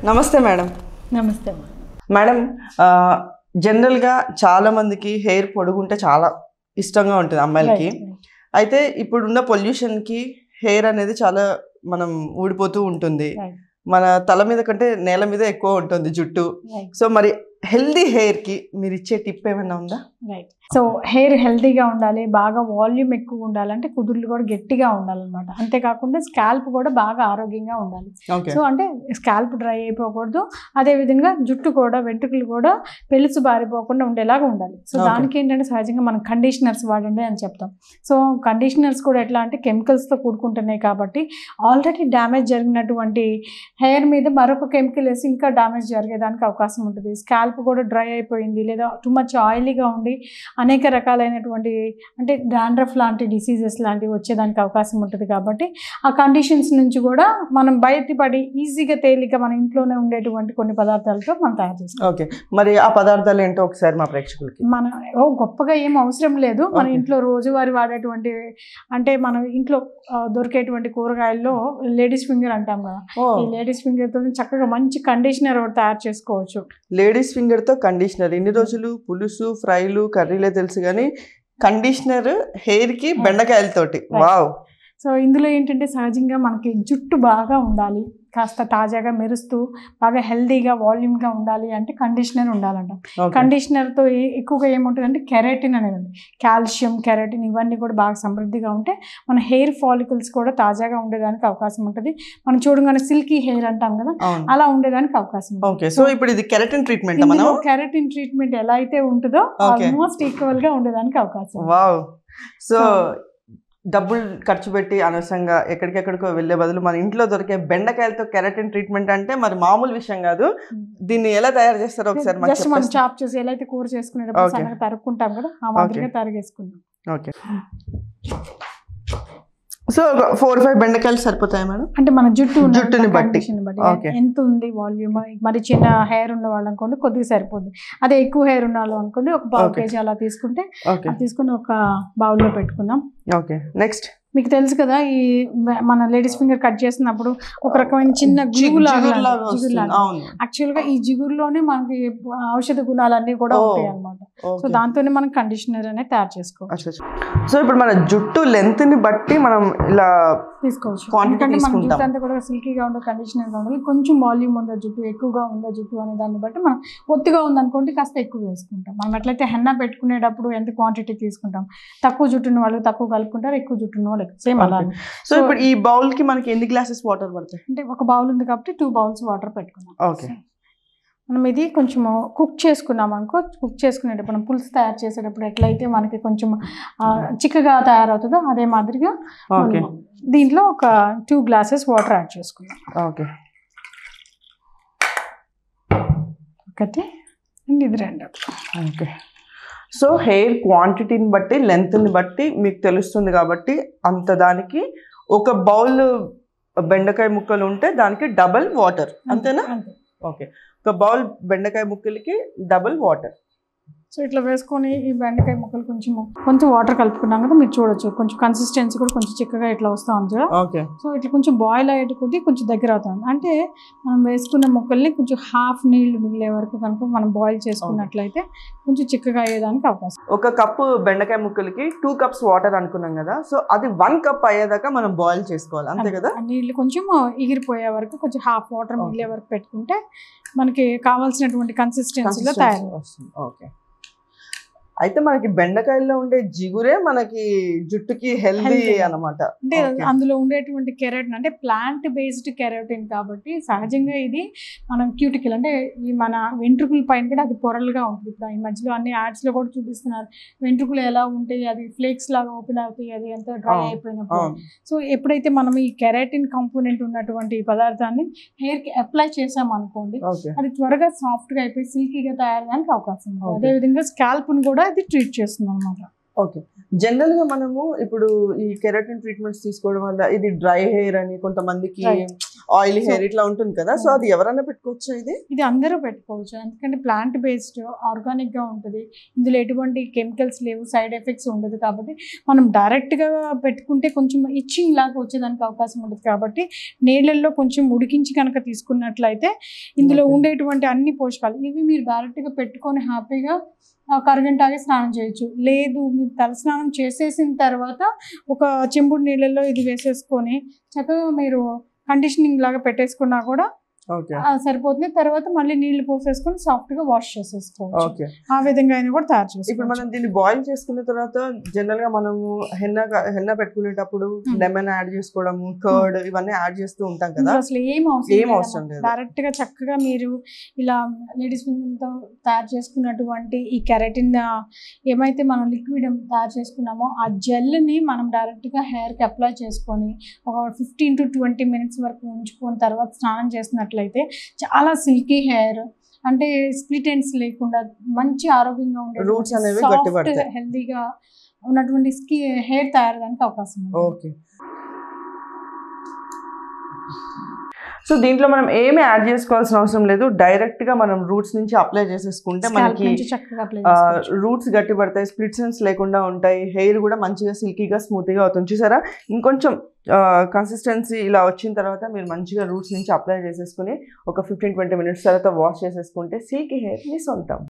నమస్తే మేడం నమస్తే అమ్మా. మేడం ఆ, జనరల్గా చాలా మందికి హెయిర్ పొడుగుంటే చాలా ఇష్టంగా ఉంటుంది అమ్మాయిలకి Right, right. అయితే ఇప్పుడున్న పొల్యూషన్కి హెయిర్ అనేది చాలా మనం ఊడిపోతూ ఉంటుంది Right. మన తల మీద కంటే నేల మీద ఎక్కువ ఉంటుంది జుట్టు Right. సో మరి హెల్దీ హెయిర్కి మీరు ఇచ్చే టిప్ ఏమైనా ఉందా రైట్ సో హెయిర్ హెల్తీగా ఉండాలి బాగా వాల్యూమ్ ఎక్కువ ఉండాలంటే కుదుర్లు కూడా గట్టిగా ఉండాలన్నమాట అంతేకాకుండా స్కాల్ప్ కూడా బాగా ఆరోగ్యంగా ఉండాలి ఓకే సో అంటే స్కాల్ప్ డ్రై అయిపోకూడదు అదేవిధంగా జుట్టు కూడా వెంట్రుకలు కూడా పెలుసు బారిపోకుండా ఉండేలాగా ఉండాలి సో Okay. దానికి ఏంటంటే సహజంగా మనం కండిషనర్స్ వాడండి అని చెప్తాం సో కండిషనర్స్ కూడా ఎట్లా అంటే కెమికల్స్తో కూడుకుంటున్నాయి కాబట్టి ఆల్రెడీ డ్యామేజ్ జరిగినటువంటి హెయిర్ మీద మరొక కెమికల్ వేసి ఇంకా డ్యామేజ్ జరిగేదానికి అవకాశం ఉంటుంది స్కాల్ప్ కూడా డ్రై అయిపోయింది లేదా టూ మచ్ ఆయిలీగా ఉండి అనేక రకాలైనటువంటి అంటే డాండ్రఫ్ లాంటి డిసీజెస్ లాంటివి వచ్చేదానికి అవకాశం ఉంటుంది కాబట్టి ఆ కండిషన్స్ నుంచి కూడా మనం బయటపడి ఈజీగా తేలిక మన ఇంట్లోనే ఉండేటువంటి కొన్ని పదార్థాలతో మనం తయారు చేస్తాం ఓకే మరి ఆ పదార్థాలు ఏంటో ఒకసారి మా ప్రేక్షకులకి మన ఓ గొప్పగా ఏం అవసరం లేదు మన Okay. ఇంట్లో రోజువారీ వాడేటువంటి అంటే మనం ఇంట్లో ఆ, దొరికేటువంటి కూరగాయల్లో లేడీస్ ఫింగర్ అంటాం కదా ఓ ఈ లేడీస్ ఫింగర్ తో చక్కగా మంచి కండిషనర్ ఒకటి తయారు చేసుకోవచ్చు లేడీస్ ఫింగర్తో కండిషనర్ ఇన్ని రోజులు పులుసు ఫ్రైలు కర్రీలే తెలుసు కానీ కండిషనర్ హెయిర్కి బెండకాయలతోటి వావ్ సో ఇందులో ఏంటంటే సహజంగా మనకి జుట్టు బాగా ఉండాలి కాస్త తాజాగా మెరుస్తూ బాగా హెల్దీగా వాల్యూమ్గా ఉండాలి అంటే కండిషనర్ ఉండాలంట ఓకే కండిషనర్తో ఏ- ఎక్కువగా ఏముంటుందంటే కెరాటిన్ అనేది ఉంది కాల్షియం కెరాటిన్ ఇవన్నీ కూడా బాగా సమృద్ధిగా ఉంటే మన హెయిర్ ఫాలికల్స్ కూడా తాజాగా ఉండేదానికి అవకాశం ఉంటుంది మనం చూడగానే సిల్కీ హెయిర్ అంటాం కదా అవును అలా ఉండేదానికి అవకాశం ఉంటుంది ఓకే సో ఇప్పుడు ఇది కెరటిన్ ట్రీట్మెంట్ మనం ఇందులో కెరాటిన్ ట్రీట్మెంట్ ఎలా అయితే ఉంటుందో Okay. ఆల్మోస్ట్ ఈక్వల్ గా ఉండేదానికి అవకాశం ఉంది. వావ్ సో So- డబ్బులు ఖర్చు పెట్టి అనవసరంగా ఎక్కడికెక్కడికో వెళ్ళే బదులు మన ఇంట్లో దొరికే బెండకాయలతో కెరటిన్ ట్రీట్మెంట్ అంటే మరి మామూలు విషయం కాదు దీన్ని ఎలా తయారు చేస్తారో ఒకసారి మాకు జస్ట్ మనం చెప్పేస్తారా? చాప్ చేసి ఎలా అయితే కూర చేసుకునేటప్పుడు Okay. సన్నగా తరుక్కుంటాం కదా ఆ మాదిరిగా తరిగేసుకుందాం ఓకే సో ఫోర్ ఫైవ్ బెండకాయలు సరిపోతాయి మేడం అంటే మన జుట్టు ఉన్న జుట్టుని బట్టి. condition ని బట్టి Okay. ఎంత ఉంది వాల్యూమ్ మరి చిన్న హెయిర్ ఉన్న వాళ్ళు అనుకోండి కొద్దిగా సరిపోద్ది అదే ఎక్కువ హెయిర్ ఉన్న వాళ్ళు అనుకోండి ఒక పావు Okay. కేజీ అలా తీసుకుంటే ఓకే అది తీసుకుని ఒక బౌల్లో పెట్టుకుందాం ఓకే నెక్స్ట్ మీకు తెలుసు కదా ఈ మన లేడీస్ ఫింగర్ కట్ చేసినప్పుడు ఒక రకమైన చిన్న గ్లూ లాగా జిగురు లాగా అవును యాక్చువల్ గా ఈ జిగురులోనే మనకి ఔషధ గుణాలన్నీ కూడా Oh. ఉంటాయి అనమాట సో ఓకే దాంతోనే మనం కండిషనర్ అనేది తయారు చేసుకోవచ్చు అచ్చా, అచ్చా. సో ఇప్పుడు మన జుట్టు లెంత్ ని బట్టి మనం ఇలా తీసుకోవచ్చు Quantity ఎందుకంటే మన తీసుకుంటాం. జుట్టు అంతా కూడా సిల్కీగా ఉండే కండిషనర్ గా ఉండాలి కొంచెం వాల్యూమ్ ఉందా జుట్టు ఎక్కువగా ఉందా జుట్టు అనే దాన్ని బట్టి మనం ఒత్తిగా ఉందనుకోండి కాస్త ఎక్కువ వేసుకుంటాం మనం ఎట్లయితే హెన్నా పెట్టుకునేటప్పుడు ఎంత క్వాంటిటీ తీసుకుంటాం తక్కువ జుట్టున్న వాళ్ళు తక్కువ కలుపుకుంటారు ఎక్కువ జుట్టున్న వాళ్ళు సేమ్ అలా Okay. సో ఇప్పుడు ఈ బౌల్ కి మనకి ఎన్ని గ్లాసెస్ వాటర్ పడతాయి అంటే ఒక బౌల్ ఉంది కాబట్టి టూ బౌల్స్ వాటర్ పెట్టుకున్నాం ఓకే మనం ఇది కొంచెం కుక్ చేసుకున్నాం అనుకో కుక్ చేసుకునేటప్పుడు మనం పులుసు తయారు చేసేటప్పుడు ఎట్లయితే మనకి కొంచెం ఆ, చిక్కగా తయారవుతుందో అదే మాదిరిగా ఓకే మనం దీంట్లో ఒక టూ గ్లాసెస్ వాటర్ యాడ్ చేసుకుందాం ఓకే ఒకటి అండ్ ఇది రెండు ఓకే సో హెయిర్ క్వాంటిటీని బట్టి లెంత్ని బట్టి మీకు తెలుస్తుంది కాబట్టి అంత దానికి ఒక బౌల్ బెండకాయ ముక్కలు ఉంటే దానికి డబల్ వాటర్ అంతేనా అంతే ఓకే ఒక బౌల్ బెండకాయ ముక్కలకి డబల్ వాటర్ సో ఇట్లా వేసుకొని ఈ బెండకాయ ముక్కలు కొంచెం కొంచెం వాటర్ కలుపుకున్నాం కదా మీరు చూడొచ్చు కొంచెం కన్సిస్టెన్సీ కూడా కొంచెం చిక్కగా ఇట్లా వస్తూ ఉంది కదా ఓకే సో ఇట్లా కొంచెం బాయిల్ అయ్యేటి కొద్దీ కొంచెం దగ్గర అవుతుంది అంటే మనం వేసుకున్న ముక్కల్ని కొంచెం హాఫ్ నీళ్లు మిగిలే వరకు కనుక మనం బాయిల్ చేసుకున్నట్లయితే కొంచెం చిక్కగా అయ్యేదానికి అవకాశం ఒక కప్పు బెండకాయ ముక్కలకి టూ కప్స్ వాటర్ అనుకున్నాం కదా సో అది వన్ కప్ అయ్యేదాకా మనం బాయిల్ చేసుకోవాలి అంతే కదా ఆ నీళ్ళు కొంచెం ఎగిరిపోయే వరకు కొంచెం హాఫ్ వాటర్ మిగిలే వరకు పెట్టుకుంటే మనకి కావాల్సినటువంటి కన్సిస్టెన్సీలో తయారు వస్తుంది ఓకే అయితే మనకి బెండకాయల్లో ఉండే జిగురే మనకి జుట్టుకి హెల్దీ Healthy. అన్నమాట అంటే Okay. అందులో ఉండేటువంటి కెరోటిన్ అంటే ప్లాంట్ బేస్డ్ కెరోటిన్ కాబట్టి సహజంగా ఇది మనం క్యూటికల్ అంటే ఈ మన వెంట్రుకల పైన కూడా అది పొరలుగా ఉంటుంది ఇప్పుడు ఈ మధ్యలో అన్ని యాడ్స్ లో కూడా చూపిస్తున్నారు వెంట్రుకలు ఎలా ఉంటాయి అది ఫ్లేక్స్ లాగా ఓపెన్ అవుతాయి అది ఎంత డ్రై అవును. అయిపోయినప్పుడు అవును సో ఎప్పుడైతే మనం ఈ కెరాటిన్ కాంపోనెంట్ ఉన్నటువంటి ఈ పదార్థాన్ని hair కి అప్లై చేసాం అనుకోండి ఓకే అది త్వరగా సాఫ్ట్ గా అయిపోయి సిల్కీగా తయారడానికి అవకాశం ఉంది Okay. అదేవిధంగా స్కాల్ప్ ని కూడా అది ట్రీట్ చేస్తుంది అనమాట ఓకే జనరల్ గా మనము ఇప్పుడు ఈ కెరాటిన్ ట్రీట్మెంట్స్ తీసుకోవడం వల్ల ఇది డ్రై హెయిర్ అని కొంతమందికి Right. ఆయిల్ So- హెయిర్ ఇట్లా ఉంటుంది కదా సో అది ఎవరైనా పెట్టుకోవచ్చు ఇది ఇది అందరూ పెట్టుకోవచ్చు ఎందుకంటే ప్లాంట్ బేస్డ్ ఆర్గానిక్ గా ఉంటుంది ఇందులో ఎటువంటి కెమికల్స్ లేవు సైడ్ ఎఫెక్ట్స్ ఉండదు కాబట్టి మనం డైరెక్ట్ గా పెట్టుకుంటే కొంచెం ఇచ్చింగ్ లాగా వచ్చేదానికి అవకాశం ఉంటుంది కాబట్టి నీళ్ళల్లో కొంచెం ఉడికించి కనుక తీసుకున్నట్లయితే ఇందులో Okay. ఉండేటువంటి అన్ని పోషకాలు ఇవి మీరు డైరెక్ట్ గా పెట్టుకొని హ్యాపీగా కరగంటాగే స్నానం చేయొచ్చు లేదు మీరు తలస్నానం చేసేసిన తర్వాత ఒక చెంబుడు నీళ్ళల్లో ఇది వేసేసుకొని చక్కగా మీరు కండిషనింగ్ లాగా పెట్టేసుకున్నా కూడా ఓకే ఆ, సరిపోతుంది తర్వాత మళ్ళీ నీళ్లు పోసేసుకొని సాఫ్ట్ గా వాష్ చేసేసుకోవచ్చు ఓకే ఆ విధంగా అయినా కూడా తయారు ఇప్పుడు చేసుకోవచ్చు మనం దీన్ని బాయిల్ చేసుకున్న తర్వాత జనరల్ గా మనము హెన్న హెన్న పెట్టుకునేటప్పుడు Hmm. లెమన్ యాడ్ చేసుకోవడము కర్డ్ ఇవన్నీ యాడ్ చేస్తూ ఉంటాం కదా ఇందులో అసలు ఏం ఏం అవసరం లేదు. డైరెక్ట్ గా చక్కగా మీరు ఇలా లేడీస్ తో తయారు చేసుకున్నటువంటి ఈ కెరటిన్ ఏమైతే మనం లిక్విడ్ తయారు చేసుకున్నామో ఆ జెల్ ని మనం డైరెక్ట్ గా హెయిర్ కి అప్లై చేసుకొని ఒక ఫిఫ్టీన్ టు ట్వంటీ మినిట్స్ వరకు ఉంచుకొని తర్వాత స్నానం చేసినట్లయితే చాలా సిల్కీ హెయిర్ అంటే స్ప్లిట్ ఎండ్స్ లేకుండా మంచి ఆరోగ్యంగా ఉండే Roots అనేవి గట్టిపడతాయి. హెల్దీగా ఉన్నటువంటి స్కి హెయిర్ తయారడానికి అవకాశం ఉంది ఓకే సో దీంట్లో మనం ఏమి యాడ్ చేసుకోవాల్సిన అవసరం లేదు డైరెక్ట్ గా మనం రూట్స్ నుంచి అప్లై చేసేసుకుంటే Scalp మనకి నుంచి చక్కగా అప్లై చేసుకోవచ్చు రూట్స్ గట్టి పడతాయి స్ప్లిట్సన్స్ లేకుండా ఉంటాయి హెయిర్ కూడా మంచిగా సిల్కీగా స్మూత్గా అవుతుంది చూసారా ఇంకొంచెం కన్సిస్టెన్సీ ఇలా వచ్చిన తర్వాత మీరు మంచిగా రూట్స్ నుంచి అప్లై చేసేసుకుని ఒక ఫిఫ్టీన్ ట్వంటీ మినిట్స్ తర్వాత వాష్ చేసేసుకుంటే సిల్కీ హెయిర్ మీ సొంతం